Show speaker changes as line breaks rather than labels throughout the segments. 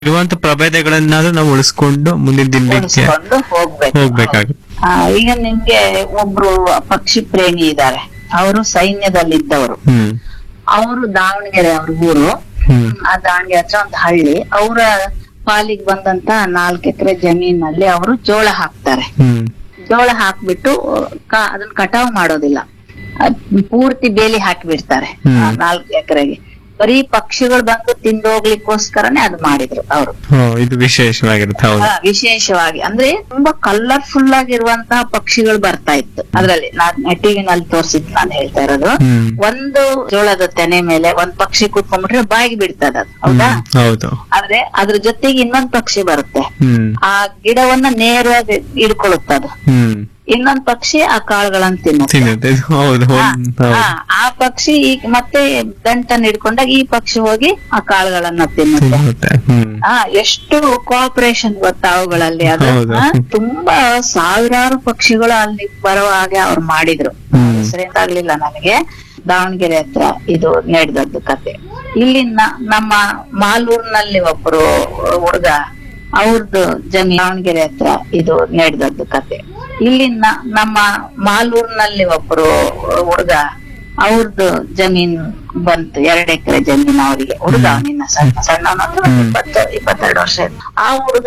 ಇರುವಂತ ಪ್ರಭೇದಗಳನ್ನಾದ್ರೂ ನಾವು ಉಳಿಸ್ಕೊಂಡು ಮುಂದಿನ ದಿನಕ್ಕೆ
ಉಳಿಸ್ಕೊಂಡು ಹೋಗ್ಬೇಕು
ಹೋಗ್ಬೇಕಾಗುತ್ತೆ
ಆ, ಈಗ ನಿಮ್ಗೆ ಒಬ್ರು ಪಕ್ಷಿ ಪ್ರೇಮಿ ಇದ್ದಾರೆ ಅವರು ಸೈನ್ಯದಲ್ಲಿದ್ದವರು
ಹ್ಮ್
ಅವರು ದಾವಣಗೆರೆ ಅವ್ರ ಊರು
ಹ್ಮ್
ಆ ದಾವಣಗೆರೆ ಹತ್ರ ಒಂದು ಹಳ್ಳಿ ಅವರ ಪಾಲಿಗೆ ಬಂದಂತ ನಾಲ್ಕು ಎಕರೆ ಜಮೀನಲ್ಲಿ ಅವರು ಜೋಳ ಹಾಕ್ತಾರೆ
ಹ್ಮ್
ಜೋಳ ಹಾಕ್ಬಿಟ್ಟು ಕ- ಅದನ್ನ ಕಟಾವ್ ಮಾಡೋದಿಲ್ಲ ಅದ್ ಪೂರ್ತಿ ಬೇಲಿ ಹಾಕಿಬಿಡ್ತಾರೆ
ಹ್ಮ್.
ನಾಲ್ಕು ಎಕರೆಗೆ ಬರೀ ಪಕ್ಷಿಗಳು ಬಂದು ತಿಂದೋಗ್ಲಿಕ್ಕೋಸ್ಕರನೇ ಅದು ಮಾಡಿದ್ರು ಅವರು
ಹೋ, ಇದು ವಿಶೇಷವಾಗಿರುತ್ತೆ ಹೌದು
ವಿಶೇಷವಾಗಿ ಅಂದ್ರೆ ತುಂಬಾ ಕಲರ್ಫುಲ್ ಆಗಿರುವಂತಹ ಪಕ್ಷಿಗಳು ಬರ್ತಾ ಇತ್ತು ಅದ್ರಲ್ಲಿ ನಾನ್ ಟಿವಿನಲ್ಲಿ ತೋರಿಸಿದ್ದು ನಾನು ಹೇಳ್ತಾ ಇರೋದು
ಹ್ಮ್
ಒಂದು ಜೋಳದ ತೆನೆ ಮೇಲೆ ಒಂದ್ ಪಕ್ಷಿ ಕೂತ್ಕೊಂಡ್ಬಿಟ್ರೆ ಬಾಯಿಗೆ ಬಿಡ್ತದ ಅದು ಹೌದಾ
ಹ್ಮ್, ಹೌದು
ಆದ್ರೆ ಅದ್ರ ಜೊತೆಗೆ ಇನ್ನೊಂದ್ ಪಕ್ಷಿ ಬರುತ್ತೆ
ಹ್ಮ್
ಆ ಗಿಡವನ್ನ ನೇರವಾಗಿ ಹಿಡ್ಕೊಳ್ಳುತ್ತೆ ಅದು
ಹ್ಮ್
ಇನ್ನೊಂದ್ ಪಕ್ಷಿ ಆ ಕಾಳುಗಳನ್ನ ತಿನ್ನುತ್ತೆ
ತಿನ್ನುತ್ತೆ ಇದು ಹೌದು
ಆ,
ಹೌದು
ಆ, ಆ ಪಕ್ಷಿ ಈಗ ಮತ್ತೆ ದಂಟನ್ನ ಹಿಡ್ಕೊಂಡಾಗ ಈ ಪಕ್ಷಿ ಹೋಗಿ ಆ ಕಾಳುಗಳನ್ನ ತಿನ್ನುತ್ತೆ
ತಿನ್ನುತ್ತೆ ಹ್ಮ್
ಆ ಎಷ್ಟು ಕೋಆಪರೇಷನ್ ಗೊತ್ತಾ ಅವುಗಳಲ್ಲಿ ಅದು
ಹೌದು.
ಆ, ತುಂಬಾ ಸಾವಿರಾರು ಪಕ್ಷಿಗಳು ಅಲ್ಲಿ ಬರುವ ಹಾಗೆ ಅವ್ರು ಮಾಡಿದ್ರು
ಹ್ಮ್.
ಹೆಸರೇನಾಗ್ಲಿಲ್ಲ ನನಗೆ ದಾವಣಗೆರೆ ಹತ್ರ ಇದು ನಡೆದದ್ದು ಕತೆ ಇಲ್ಲಿನ ನಮ್ಮ ಮಾಲೂರ್ನಲ್ಲಿ ಒಬ್ರು ಹುಡುಗ ಅವ್ರದ್ದು ಜಮೀನ್ ದಾವಣಗೆರೆ ಹತ್ರ ಇದು ನಡೆದದ್ದು ಕತೆ ಇಲ್ಲಿನ ನಮ್ಮ ಮಾಲೂರ್ನಲ್ಲಿ ಒಬ್ರು ಹುಡುಗ ಅವ್ರದ್ದು ಜಮೀನ್ ಬಂತು ಎರಡ್ ಎಕರೆ ಜಮೀನ್ ಅವರಿಗೆ ಹುಡುಗ ನಿನ್ನ ಸಣ್ಣ ಸಣ್ಣವನು
ಹ್ಮ್.
ಇಪ್ಪತ್ತು ಇಪ್ಪತ್ತೆರಡು ವರ್ಷ ಇತ್ತು. ಆ ಹುಡುಗ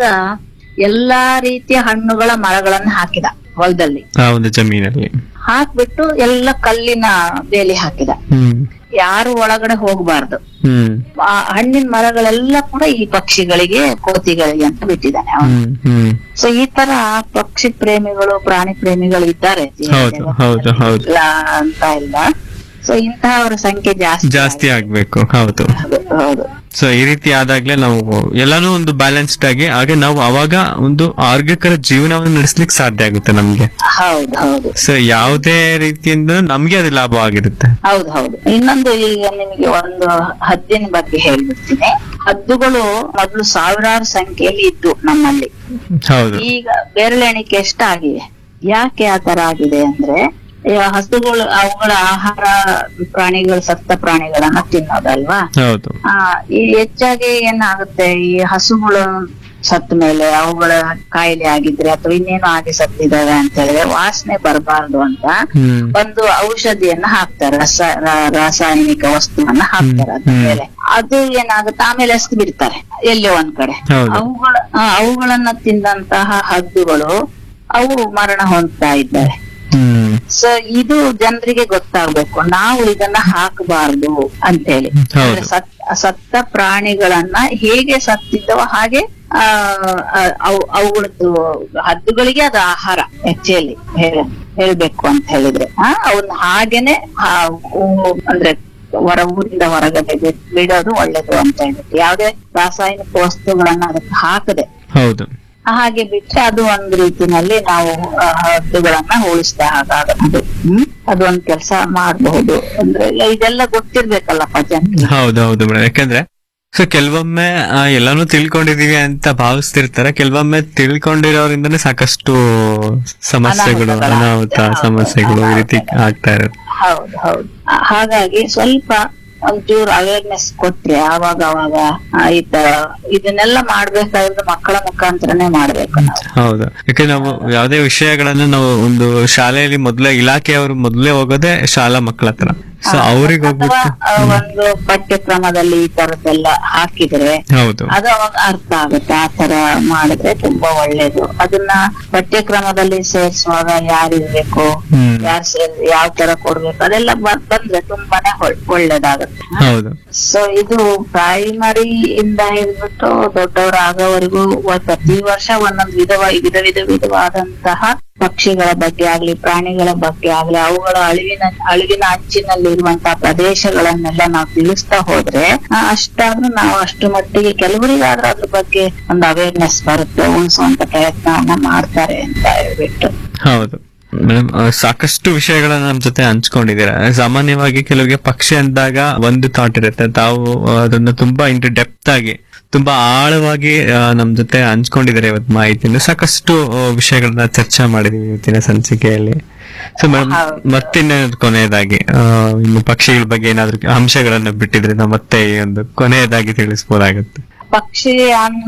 ಎಲ್ಲಾ ರೀತಿಯ ಹಣ್ಣುಗಳ ಮರಗಳನ್ನ ಹಾಕಿದ ಹೊಲದಲ್ಲಿ
ಆ ಒಂದು ಜಮೀನಲ್ಲಿ
ಹಾಕ್ಬಿಟ್ಟು ಎಲ್ಲ ಕಲ್ಲಿನ ಬೇಲಿ ಹಾಕಿದ
ಹ್ಮ್
ಯಾರು ಒಳಗಡೆ ಹೋಗಬಾರ್ದು
ಹ್ಮ್
ಆ ಹಣ್ಣಿನ ಮರಗಳೆಲ್ಲ ಕೂಡ ಈ ಪಕ್ಷಿಗಳಿಗೆ ಕೋತಿಗಳಿಗೆ ಅಂತ ಬಿಟ್ಟಿದ್ದಾನೆ ಅವನು
ಹ್ಮ್ ಹ್ಮ್
ಸೊ ಈ ತರ ಪಕ್ಷಿ ಪ್ರೇಮಿಗಳು ಪ್ರಾಣಿ ಪ್ರೇಮಿಗಳು ಇದ್ದಾರೆ
ಹೌದು, ಹೌದು, ಹೌದು.
ಇಲ್ಲ ಅಂತ ಇಲ್ಲ ಸೊ ಇಂತಹವರ ಸಂಖ್ಯೆ ಜಾಸ್ತಿ
ಜಾಸ್ತಿ ಆಗ್ಬೇಕು ಹೌದು
ಹೌದು, ಹೌದು
ಸೊ ಈ ರೀತಿ ಆದಾಗ್ಲೇ ನಾವು ಎಲ್ಲಾನು ಒಂದು ಬ್ಯಾಲೆನ್ಸ್ಡ್ ಆಗಿ ಹಾಗೆ ನಾವು ಅವಾಗ ಒಂದು ಆರೋಗ್ಯಕರ ಜೀವನವನ್ನು ನಡೆಸ್ಲಿಕ್ಕೆ ಸಾಧ್ಯ ಆಗುತ್ತೆ ನಮ್ಗೆ
ಹೌದು ಹೌದು
ಸೊ ಯಾವುದೇ ರೀತಿಯಿಂದ ನಮ್ಗೆ ಅದು ಲಾಭ ಆಗಿರುತ್ತೆ
ಹೌದು ಹೌದು ಇನ್ನೊಂದು ಈಗ ನಿಮಗೆ ಒಂದು ಹದ್ದಿನ ಬಗ್ಗೆ ಹೇಳ್ಬಿಡ್ತೀನಿ ಹದ್ದುಗಳು ಮೊದಲು ಸಾವಿರಾರು ಸಂಖ್ಯೆಯಲ್ಲಿ ಇದ್ದು ನಮ್ಮಲ್ಲಿ
ಹೌದು
ಈಗ ಬೆರಳೆಣಿಕೆ ಎಷ್ಟಾಗಿವೆ ಯಾಕೆ ಆ ತರ ಆಗಿದೆ ಅಂದ್ರೆ ಈ ಹಸುಗಳು ಅವುಗಳ ಆಹಾರ ಪ್ರಾಣಿಗಳು ಸತ್ತ ಪ್ರಾಣಿಗಳನ್ನ ತಿನ್ನೋದಲ್ವಾ
ಹೌದು
ಆ ಈ ಹೆಚ್ಚಾಗಿ ಏನಾಗುತ್ತೆ ಈ ಹಸುಗಳು ಸತ್ತ ಮೇಲೆ ಅವುಗಳ ಕಾಯಿಲೆ ಆಗಿದ್ರೆ ಅಥವಾ ಇನ್ನೇನು ಆಗಿ ಸತ್ತಿದಾವೆ ಅಂತ ಹೇಳಿದ್ರೆ ವಾಸನೆ ಬರಬಾರ್ದು ಅಂತ
ಹ್ಮ್
ಒಂದು ಔಷಧಿಯನ್ನ ಹಾಕ್ತಾರೆ ರಸ ರ- ರಾಸಾಯನಿಕ ವಸ್ತುವನ್ನ ಹಾಕ್ತಾರೆ ಅದ್ರ
ಹ್ಮ್.
ಮೇಲೆ ಅದು ಏನಾಗುತ್ತೆ ಆಮೇಲೆ ಎಸ್ದು ಬಿಡ್ತಾರೆ ಎಲ್ಲೋ ಒಂದ್ ಕಡೆ
ಹೌದು.
ಅವುಗಳ ಆ, ಅವುಗಳನ್ನ ತಿಂದಂತಹ ಹದ್ದುಗಳು ಅವು ಮರಣ ಹೊಂದ್ತಾ ಇದ್ದಾರೆ
ಹ್ಮ್
ಸೊ ಇದು ಜನರಿಗೆ ಗೊತ್ತಾಗ್ಬೇಕು ನಾವು ಇದನ್ನ ಹಾಕಬಾರ್ದು ಅಂತ ಹೇಳಿ
ಹೌದು.
ಅಂದ್ರೆ ಸತ್- ಸತ್ತ ಪ್ರಾಣಿಗಳನ್ನ ಹೇಗೆ ಸತ್ತಿದ್ದವ ಹಾಗೆ ಆ ಆ, ಅವು- ಅವುಗಳದ್ದು ಹದ್ದುಗಳಿಗೆ ಅದು ಆಹಾರ ಆಕ್ಚುಲಿ ಹೇಳ್ಬೇಕು ಅಂತ ಹೇಳಿದ್ರೆ ಆ ಅವನ್ನ ಹಾಗೇನೆ ಆ, ಊ- ಅಂದ್ರೆ ಹೊರ ಊರಿಂದ ಹೊರಗಡೆ ಬಿಡ್- ಬಿಡೋದು ಒಳ್ಳೇದು ಅಂತ ಹೇಳ್ಬಿಟ್ಟು ಯಾವ್ದೇ ರಾಸಾಯನಿಕ ವಸ್ತುಗಳನ್ನ ಅದಕ್ಕೆ ಹಾಕದೆ
ಹೌದು
ಹಾಗೆ ಬಿಟ್ರೆ ಅದು ಒಂದ್ ರೀತಿನಲ್ಲಿ ನಾವು ಆ, ಹದ್ದುಗಳನ್ನ ಉಳಿಸಿದ ಹಾಗಾಗಬಹುದು ಹ್ಮ್ ಅದೊಂದ್ ಕೆಲಸ ಮಾಡಬಹುದು ಅಂದ್ರೆ ಇದೆಲ್ಲ ಗೊತ್ತಿರ್ಬೇಕಲ್ಲಪ್ಪ ಜನರಿಗೆ
ಹೌದು ಹೌದು ಮೇಡಮ್ ಯಾಕಂದ್ರೆ ಸೊ ಕೆಲವೊಮ್ಮೆ ಆ, ಎಲ್ಲಾನು ತಿಳ್ಕೊಂಡಿದೀವಿ ಅಂತ ಭಾವಿಸ್ತಿರ್ತಾರೆ ಕೆಲವೊಮ್ಮೆ ತಿಳ್ಕೊಂಡಿರೋದ್ರಿಂದನೇ ಸಾಕಷ್ಟು ಸಮಸ್ಯೆಗಳು
ಅನಾಹುತಗಳು
ಅನಾಹುತ
ಆಗ್ತದೆ.
ಸಮಸ್ಯೆಗಳು ಈ ರೀತಿ ಆಗ್ತಾ ಇರುತ್ತೆ
ಹೌದು ಹೌದು ಆ, ಹಾಗಾಗಿ ಸ್ವಲ್ಪ ಒಂಚೂರು ಅವೇರ್ನೆಸ್ ಕೊಟ್ರೆ ಆವಾಗ ಅವಾಗ ಆ, ಈ ತರ ಇದನ್ನೆಲ್ಲ ಮಾಡ್ಬೇಕಾದ್ರೆ ಮಕ್ಕಳ ಮುಖಾಂತರನೇ ಮಾಡ್ಬೇಕು ನಾವು
ಹೌದು ಯಾಕಂದ್ರೆ ನಾವು ಯಾವುದೇ ವಿಷಯಗಳನ್ನ ನಾವು ಒಂದು ಶಾಲೆಯಲ್ಲಿ ಮೊದ್ಲೇ ಇಲಾಖೆಯವರು ಮೊದ್ಲೇ ಹೋಗೋದೇ ಶಾಲಾ ಮಕ್ಕಳ ಹತ್ರ ಸೊ ಅವ್ರಿಗೆ
ಅಥವಾ
ಹೋಗ್ಬಿಟ್ಟು
ಆ, ಒಂದು ಪಠ್ಯಕ್ರಮದಲ್ಲಿ ಈ ತರದ್ದೆಲ್ಲ ಹಾಕಿದ್ರೆ
ಹೌದು
ಅದು ಅವಾಗ ಅರ್ಥ ಆಗುತ್ತೆ ಆ ತರ ಮಾಡಿದ್ರೆ ತುಂಬಾ ಒಳ್ಳೇದು ಅದನ್ನ ಪಠ್ಯಕ್ರಮದಲ್ಲಿ ಸೇರಿಸುವಾಗ ಯಾರಿರ್ಬೇಕು
ಹ್ಮ್
ಯಾರು ಸೇರ್ ಯಾವ ತರ ಕೊಡ್ಬೇಕು ಅದೆಲ್ಲ ಬ- ಬಂದ್ರೆ ತುಂಬಾನೇ ಒಳ್- ಒಳ್ಳೇದಾಗುತ್ತೆ
ಹೌದು
ಸೊ ಇದು ಪ್ರೈಮರಿ ಇಂದ ಹಿಡ್ಬಿಟ್ಟು ದೊಡ್ಡವರ ಆಗೋವರೆಗೂ ಒ- ಪ್ರತಿ ವರ್ಷ ಒಂದೊಂದು ವಿಧವ ವಿಧ ವಿಧ ವಿಧವಾದಂತಹ ಪಕ್ಷಿಗಳ ಬಗ್ಗೆ ಆಗ್ಲಿ ಪ್ರಾಣಿಗಳ ಬಗ್ಗೆ ಆಗ್ಲಿ ಅವುಗಳ ಅಳಿವಿನ ಅಳಿವಿನ ಅಂಚಿನಲ್ಲಿ ಇರುವಂತಹ ಪ್ರದೇಶಗಳನ್ನೆಲ್ಲ ನಾವು ತಿಳಿಸ್ತಾ ಹೋದ್ರೆ ಆ, ಅಷ್ಟಾದ್ರೂ ನಾವು ಅಷ್ಟು ಮಟ್ಟಿಗೆ ಕೆಲವರಿಗಾದ್ರೂ ಅದ್ರ ಬಗ್ಗೆ ಒಂದು ಅವೇರ್ನೆಸ್ ಬರುತ್ತೆ ಉಳಿಸುವಂತ ಪ್ರಯತ್ನವನ್ನ ಮಾಡ್ತಾರೆ ಅಂತ ಹೇಳ್ಬಿಟ್ಟು
ಹೌದು ಮೇಡಮ್ ಸಾಕಷ್ಟು ವಿಷಯಗಳನ್ನ ನಮ್ ಜೊತೆ ಹಂಚ್ಕೊಂಡಿದ್ದೀರಾ ಸಾಮಾನ್ಯವಾಗಿ ಕೆಲವರಿಗೆ ಪಕ್ಷಿ ಅಂದಾಗ ಒಂದು ಥಾಟ್ ಇರುತ್ತೆ ತಾವು ಆ, ಅದನ್ನ ತುಂಬಾ ಇಂಟು ಡೆಪ್ತ್ ಆಗಿ ತುಂಬಾ ಆಳವಾಗಿ ಆ, ನಮ್ ಜೊತೆ ಹಂಚ್ಕೊಂಡಿದ್ದಾರೆ ಇವತ್ತು ಮಾಹಿತಿನ ಸಾಕಷ್ಟು ಆ, ವಿಷಯಗಳನ್ನ ಚರ್ಚೆ ಮಾಡಿದೀವಿ ಇವತ್ತಿನ ಸಂಚಿಕೆಯಲ್ಲಿ ಸೊ ಮೇಡಮ್
ಹೌದು.
ಮತ್ತಿನ್ನೇನಾದ್ರು ಕೊನೆಯದಾಗಿ ಆ, ಇನ್ನು ಪಕ್ಷಿಗಳ ಬಗ್ಗೆ ಏನಾದ್ರು ಅಂಶಗಳನ್ನ ಬಿಟ್ಟಿದ್ರೆ ನಾವು ಮತ್ತೆ ಈ ಒಂದು ಕೊನೆಯದಾಗಿ ತಿಳಿಸ್ಬೋದಾಗುತ್ತೆ
ಪಕ್ಷಿ ಅನ್